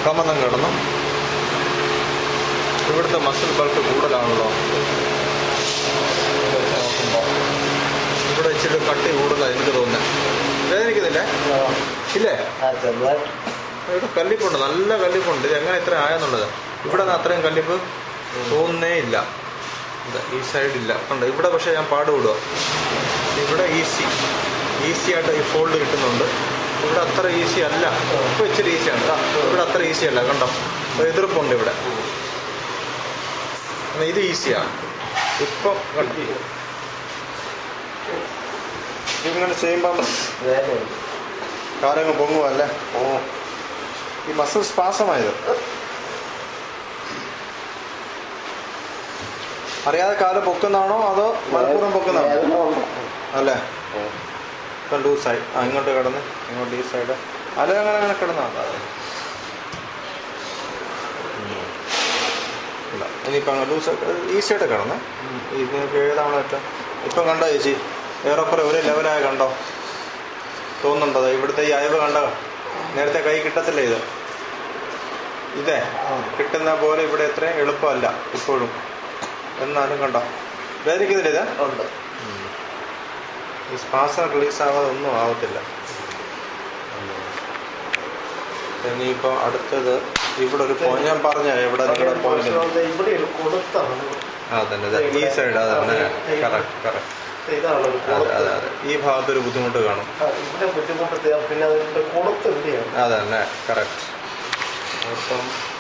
കമന്നം കിടന്നു ഇവിടുത്തെ muscle bulk കൂടുതലാണല്ലോ ഇത് വെച്ച് നോക്കുമ്പോൾ ഇവിടെ ഇച്ചിരി കട്ടി കൂടുതലാണ് എനിക്ക് തോന്നുന്നത് വേദനിക്കുന്നില്ലേ ഇല്ലേ ഇവിടെ കല്ലിപ്പുണ്ട് നല്ല കല്ലിപ്പുണ്ട് ഇത് എങ്ങനെ ഇത്ര ആയെന്നുള്ളത് ഇവിടെ നിന്ന് അത്രയും കല്ലിപ്പ് തോന്നുന്നേ ഇല്ല ഇത് ഈ സൈഡില്ല കണ്ടോ ഇവിടെ പക്ഷേ ഞാൻ പാടുവിടുക ഇവിടെ ഈസി ഈസി ആയിട്ട് ഈ ഫോൾഡ് കിട്ടുന്നുണ്ട് ഇവിടെ അത്ര ഈസി അല്ല ഇപ്പൊ ഇച്ചിരി ഈസിയാണ് ദാ, ഇവിടെ അത്ര ഈസി അല്ല കണ്ടോ ഒരു എതിർപ്പുണ്ട് ഇവിടെ എന്നാ ഇത് ഈസിയാണ് ഇപ്പം കണ്ടോ ഇതിങ്ങനെ ചെയ്യുമ്പം കാലങ്ങ് പൊങ്ങുമല്ലേ ഈ മസിൽ സ്പാസമായത് അറിയാതെ കാല് പൊക്കുന്നതാണോ അതോ മനഃപൂർവ്വം പൊക്കുന്നതാണോ അല്ലേ ഇപ്പം ലൂസായി ആ ഇങ്ങോട്ട് കിടന്ന് ഇങ്ങോട്ട് ഈ സൈഡ് അല അങ്ങനെ അങ്ങനെ കിടന്നാ ഇല്ല ഇനിയിപ്പം അങ്ങ് ലൂസ് ഈസിയായിട്ട് കിടന്ന് ഇത് നിങ്ങൾക്ക് ഏതാണോ ഏറ്റവും ഇപ്പം കണ്ടോ ചേച്ചി ഏറെക്കുറെ ഒരേ ലെവലായ കണ്ടോ തോന്നുന്നുണ്ടോ ദാ ഇവിടുത്തെ ഈ അയവ് കണ്ടോ നേരത്തെ കൈ കിട്ടത്തില്ല ഇത് ഇതേ കിട്ടുന്ന പോലെ ഇവിടെ എത്രയും എളുപ്പമല്ല ഇപ്പോഴും എന്നാലും കണ്ടോ വേദനിക്കുന്നില്ല ഇത് ഉണ്ട് ഈ സ്പാസം റിലീസ് ആവാതെ ഒന്നും ആവത്തില്ല ഇനിയിപ്പോ അടുത്തത് ഇവിടെ ഒരു പോയിന്റ് ഞാൻ പറഞ്ഞ എവിടെ നിങ്ങളുടെ പോയിന്റ് ഇവിടെ ഒരു കൊടുത്താണ് അതന്നെ അതെ ഈ സൈഡ് അതന്നെ കറക്റ്റ് കറക്റ്റ് ഇതാണ് ഒരു അതെ കൊടുത്ത് അതെ അതെ ഈ ഭാഗത്തൊരു ബുദ്ധിമുട്ട് കാണും ആ, ഇവിടെ ബുദ്ധിമുട്ട് പിന്നെ അതിന്റെ കൊടുത്ത് എവിടെയാണ് അതന്നെ കറക്റ്റ് അപ്പം